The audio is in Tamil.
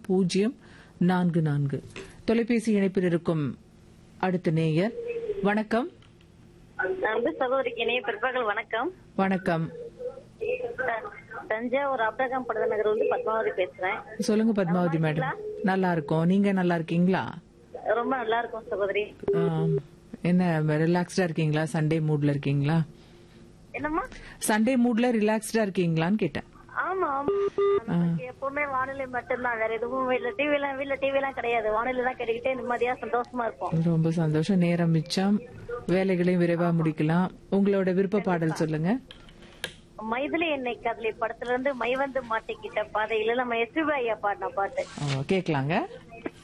பூஜ்ஜியம் நான்கு நான்கு தொலைபேசி இணைப்பில் இருக்கும் அடுத்த நேயர் வணக்கம் அன்பு சகோதரிக்கு இணைய பிற்பகல் வணக்கம் வணக்கம் த- தஞ்சாவூர் அப்டகம் படுத நகர் வந்து பத்மாவதி பேசுறேன் சொல்லுங்க பத்மாவதி மேடம் நல்லா இருக்கோம் நீங்க நல்லா இருக்கீங்களா ரொம்ப நல்லா இருக்கும் சகோதரி ஆம். என்ன ரிலாக்ஸ்டா இருக்கீங்களா சண்டே மூட்ல இருக்கீங்களா என்னம்மா சண்டே மூட்ல ரிலாக்ஸ்டா இருக்கீங்களான்னு கேட்டேன் ஆமா ஆமா நமக்கு எப்பவுமே வானிலை மட்டும்தான் வேற எதுவும் இல்ல டிவி எல்லாம் வீட்ல டிவி எல்லாம் கிடையாது வானிலை தான் கிடைக்கிட்டே நிம்மதியா சந்தோஷமா இருப்போம் ரொம்ப சந்தோஷம் நேரம் மிச்சம் வேலைகளையும் விரைவா முடிக்கலாம் உங்களோட விருப்ப பாடல் சொல்லுங்க மைதிலி என்னை கதலி படத்துல இருந்து மை வந்து மாட்டிக்கிட்ட பாதையில நம்ம எஸ்பிபி ஐயா பாடின பாட்டு ஆ, கேக்கலாங்க